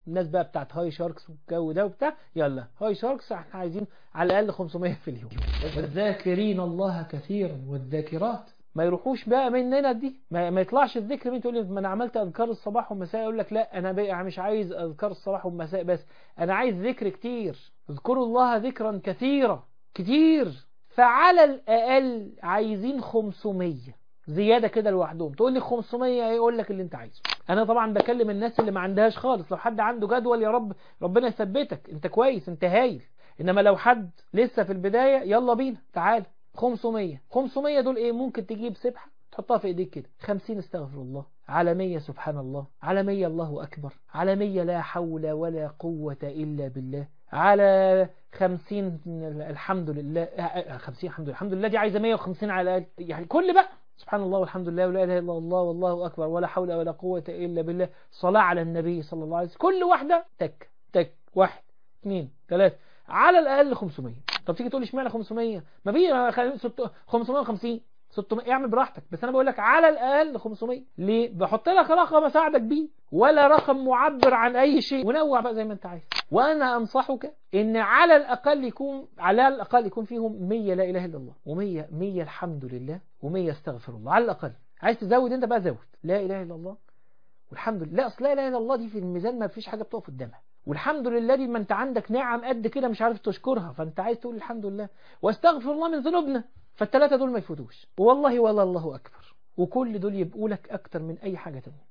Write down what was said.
الناس بقى بتاعت هاي شاركس والجو ده وبتاع يلا هاي شاركس احنا عايزين على الاقل 500 في اليوم والذاكرين الله كثيرا والذاكرات ما يروحوش بقى مننا دي ما, ما يطلعش الذكر مين تقول لي ما انا عملت اذكار الصباح والمساء يقول لك لا انا بقى مش عايز اذكار الصباح والمساء بس انا عايز ذكر كتير اذكروا الله ذكرا كثيرا كتير فعلى الاقل عايزين 500 زيادة كده لوحدهم تقول لي 500 يقول لك اللي انت عايزه انا طبعا بكلم الناس اللي ما عندهاش خالص لو حد عنده جدول يا رب ربنا يثبتك انت كويس انت هايل انما لو حد لسه في البداية يلا بينا تعال 500 500 دول ايه ممكن تجيب سبحة تحطها في ايديك كده 50 استغفر الله على 100 سبحان الله على 100 الله اكبر على 100 لا حول ولا قوة الا بالله على 50 الحمد لله 50 الحمد لله الحمد لله دي عايزه 150 على الاقل يعني كل بقى سبحان الله والحمد لله ولا اله الا الله والله اكبر ولا حول ولا قوه الا بالله صلاه على النبي صلى الله عليه وسلم كل واحده تك تك واحد اثنين ثلاثه على الاقل 500 طب تيجي تقول لي اشمعنى 500 ما في 550 600 اعمل براحتك بس انا بقول لك على الاقل 500 ليه بحط لك رقم اساعدك بيه ولا رقم معبر عن اي شيء ونوع بقى زي ما انت عايز وانا انصحك ان على الاقل يكون على الاقل يكون فيهم 100 لا اله الا الله و100 100 الحمد لله و100 استغفر الله على الاقل عايز تزود انت بقى زود لا اله الا الله والحمد لله اصل لا اله الا الله دي في الميزان ما فيش حاجه بتقف قدامها والحمد لله دي ما انت عندك نعم قد كده مش عارف تشكرها فانت عايز تقول الحمد لله واستغفر الله من ذنوبنا فالثلاثه دول ما يفوتوش والله ولا الله اكبر وكل دول يبقوا لك اكتر من اي حاجه تانية